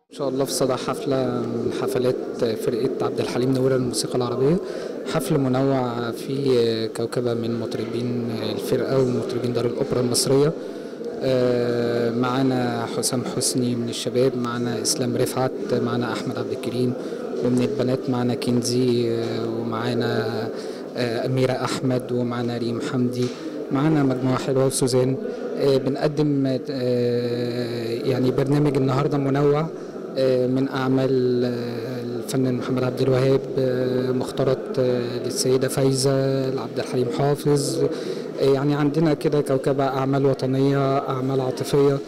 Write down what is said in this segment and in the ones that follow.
ان شاء الله في صدى حفله من حفلات فرقه عبد الحليم نوره للموسيقى العربيه حفل منوع فيه كوكبه من مطربين الفرقه ومطربين دار الاوبرا المصريه آه، معانا حسام حسني من الشباب معانا اسلام رفعت معانا احمد عبد الكريم ومن البنات معانا كنزي آه، ومعانا آه، اميره احمد ومعانا ريم حمدي معانا مجموعه حلوه وسوزان آه، بنقدم آه، يعني برنامج النهارده منوع آه، من اعمال آه، الفنان محمد عبد الوهاب آه، مختارات آه، للسيده فايزه لعبد الحليم حافظ آه، يعني عندنا كده كوكبه اعمال وطنيه اعمال عاطفيه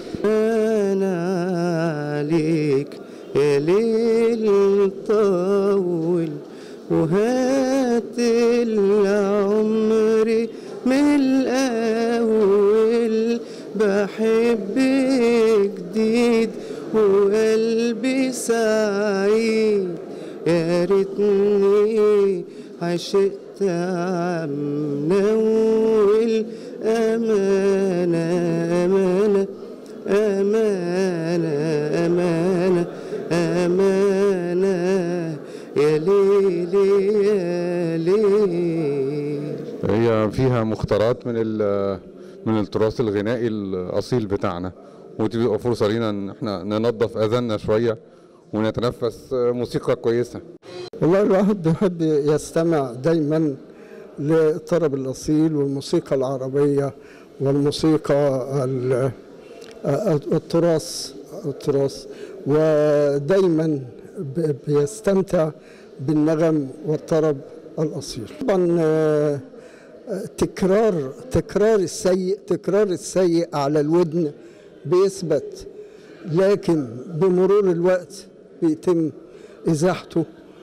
انا عليك يا ليل طول وهات العمر من الاول بحب جديد وقلبي سعيد يا ريتني عشقت عم نول أمانة أمانة أمانة أمانة أمانة يا ليل يا ليل هي فيها مختارات من ال- من التراث الغنائي الاصيل بتاعنا ودي بتبقى فرصه لينا ان احنا ننظف اذاننا شويه ونتنفس موسيقى كويسه والله الواحد بيحب يستمع دايما للطرب الأصيل والموسيقى العربية والموسيقى ال- التراث التراث ودايما ب- بيستمتع بالنغم والطرب الأصيل طبعا آه، آه، تكرار تكرار السيء تكرار السيء على الودن بيثبت لكن بمرور الوقت بيتم إزاحته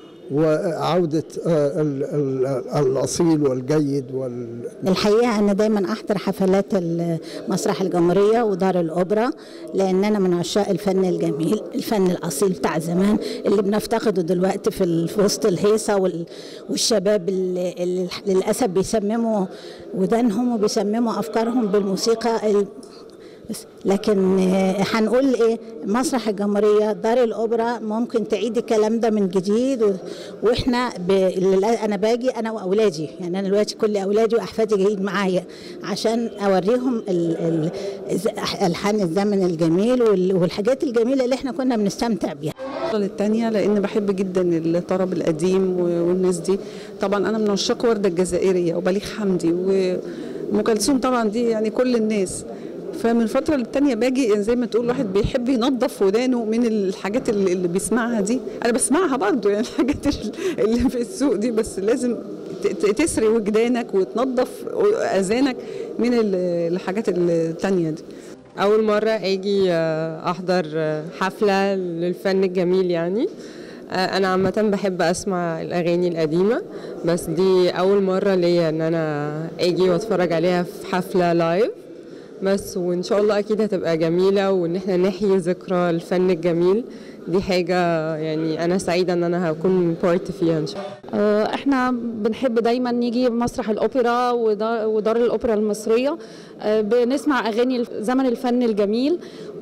وعودة آه، ال- ال- الأصيل والجيد وال الحقيقة أنا دايما أحضر حفلات مسرح الجمهورية ودار الأوبرا لأن أنا من عشاق الفن الجميل الفن الأصيل بتاع زمان اللي بنفتقده دلوقتي في ال- في وسط الهيصة وال- والشباب اللي اللي للأسف بيسمموا ودانهم وبيسمموا أفكارهم بالموسيقى ال- بس لكن آه، هنقول ايه مسرح الجمهوريه دار الاوبرا ممكن تعيد الكلام ده من جديد و... واحنا ب... للأ- انا باجي انا واولادي يعني انا دلوقتي كل اولادي واحفادي جايين معايا عشان اوريهم ال... ال... الز- الحان الزمن الجميل وال... والحاجات الجميله اللي احنا كنا بنستمتع بيها للتانية لأن بحب جدا الطرب القديم و- والناس دي طبعا أنا من عشاق وردة الجزائرية وبليغ حمدي وأم كلثوم طبعا دي يعني كل الناس فمن فترة للتانية باجي زي ما تقول واحد بيحب ينظف ودانه من الحاجات اللي, اللي بيسمعها دي أنا بسمعها برضو يعني الحاجات اللي في السوق دي بس لازم ت- ت- تسري وجدانك وتنظف أذانك من ال- الحاجات التانية دي أول مرة أجي آه، أحضر آه، حفلة للفن الجميل يعني آه، أنا عامة بحب أسمع الأغاني القديمة بس دي أول مرة ليا إن أنا أجي وأتفرج عليها في حفلة لايف بس وإن شاء الله أكيد هتبقى جميلة وإن إحنا نحيي ذكرى الفن الجميل دي حاجة يعني أنا سعيدة إن أنا هكون بارت فيها إن شاء الله آه، احنا بنحب دايما نيجي مسرح الاوبرا ودار ودار الاوبرا المصريه آه، بنسمع اغاني زمن الفن الجميل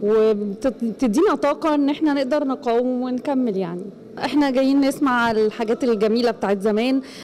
وبتدينا طاقه ان احنا نقدر نقاوم ونكمل يعني احنا جايين نسمع الحاجات الجميله بتاعت زمان